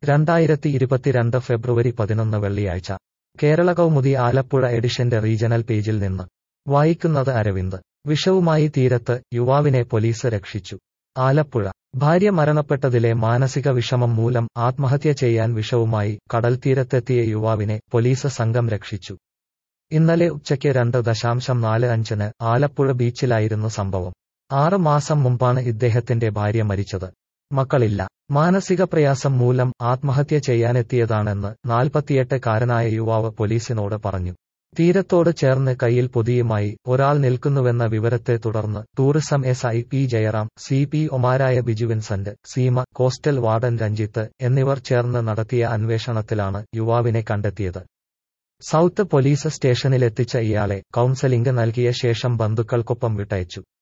രണ്ടായിരത്തി ഇരുപത്തിരണ്ട് ഫെബ്രുവരി പതിനൊന്ന് വെള്ളിയാഴ്ച കേരള കൗമുദി ആലപ്പുഴ എഡിഷന്റെ റീജണൽ പേജിൽ നിന്ന് വായിക്കുന്നത് അരവിന്ദ് വിഷവുമായി തീരത്ത് യുവാവിനെ പോലീസ് രക്ഷിച്ചു ആലപ്പുഴ ഭാര്യ മരണപ്പെട്ടതിലെ മാനസിക വിഷമം മൂലം ആത്മഹത്യ ചെയ്യാൻ വിഷവുമായി കടൽ തീരത്തെത്തിയ യുവാവിനെ പോലീസ് സംഘം രക്ഷിച്ചു ഇന്നലെ ഉച്ചയ്ക്ക് രണ്ട് ദശാംശം നാല് അഞ്ചിന് ആലപ്പുഴ ബീച്ചിലായിരുന്നു സംഭവം ആറ് മാസം മുമ്പാണ് ഇദ്ദേഹത്തിന്റെ ഭാര്യ മരിച്ചത് മക്കളില്ല മാനസിക പ്രയാസം മൂലം ആത്മഹത്യ ചെയ്യാനെത്തിയതാണെന്ന് നാൽപ്പത്തിയെട്ട് കാരനായ യുവാവ് പോലീസിനോട് പറഞ്ഞു തീരത്തോട് ചേർന്ന് കയ്യിൽ പൊതിയുമായി ഒരാൾ നിൽക്കുന്നുവെന്ന വിവരത്തെ തുടർന്ന് tourism S I P Jayaram C P ഒമാരായ ബിജു വിൻസെന്റ് സീമ കോസ്റ്റൽ വാർഡൻ രഞ്ജിത്ത് എന്നിവർ ചേർന്ന് നടത്തിയ അന്വേഷണത്തിലാണ് യുവാവിനെ കണ്ടെത്തിയത് സൗത്ത് പോലീസ് സ്റ്റേഷനിലെത്തിച്ച ഇയാളെ കൌൺസലിംഗ് നൽകിയ ശേഷം ബന്ധുക്കൾക്കൊപ്പം വിട്ടയച്ചു